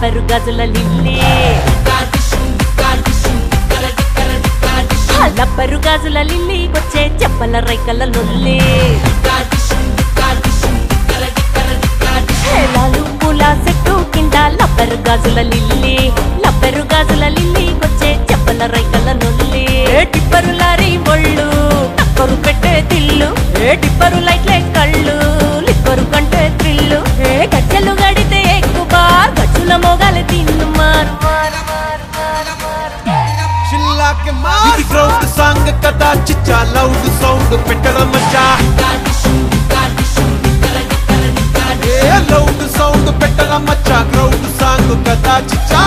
లబ్బరు గజుల lily ఆ లబ్బరు గాజుల lily వచ్చే చెప్పల రైకల లొల్లి హేలాలు పూల చెట్టు కింద లబ్బరు గాజుల లిల్లీ లబ్బరు గాజుల లిల్లీ వచ్చే చెప్పల రైకల నొల్లి ఏ టిప్పరు లారీ ఒళ్ళు టక్కరు పెట్టే తిల్లు ఏ టిప్పరు లైట్లే కళ్ళు లిక్కరు కంటే త్రిల్లు ఏ గజ్జలు గడితే ఎక్కువ బార్ గజ్జుల మొగలు తిన్ను మారు మారు మారు మారు మారు చిల్లా కే మార్ ఇది గ్రౌండ్ సాంగ్ కదా చిచ్చా లౌడ్ సౌండ్ పెట్టడం మచ్చా ఏ లౌడ్ సౌండ్ పెట్టడం మచ్చా గ్రౌండ్ సాంగ్ కదా చిచ్చా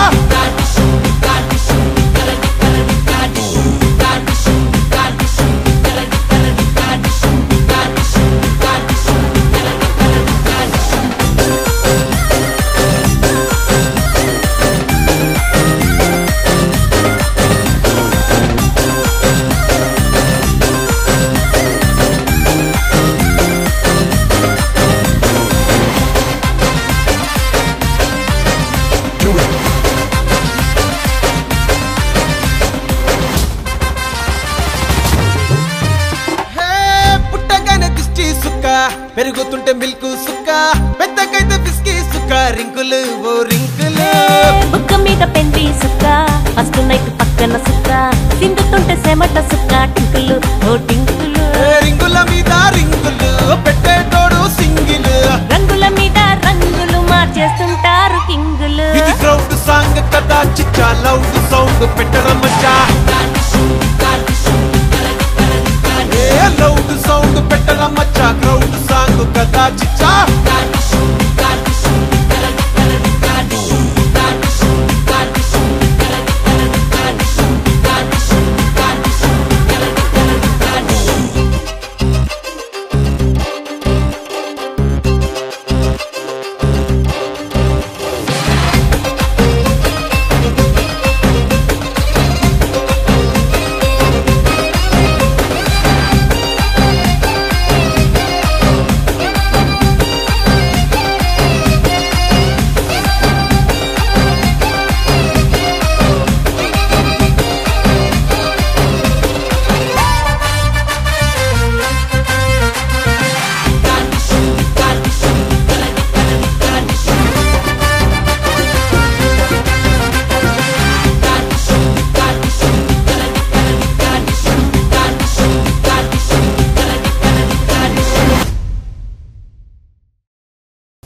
హే పుట్టగానే దిష్టి సుక్క పెరుగుతుంటే మిల్క్ సుక్క పెద్దకైతే బిస్కీ సుక్క రింకులు ఓ రింకులు బుక్క మీద పెండి సుక్క ఫస్ట్ నైట్ పక్కన సుక్క సిందుతుంటే సెమట సుక్క టింకులు ఓ టింకులు ఏ రింగుల మీద రింగులు పెట్టేటోడు సింగిల్ రంగుల మీద రంగులు మార్చేస్తుంటారు కింగులు ఇది గ్రౌండ్ సాంగ్ కదా చిచ్చా లౌడ్ సౌండ్ పెట్టడం మచ్చా ఏ లౌడ్ సౌండ్ పెట్టడం మచ్చా గ్రౌండ్ సాంగ్ కదా చిచ్చా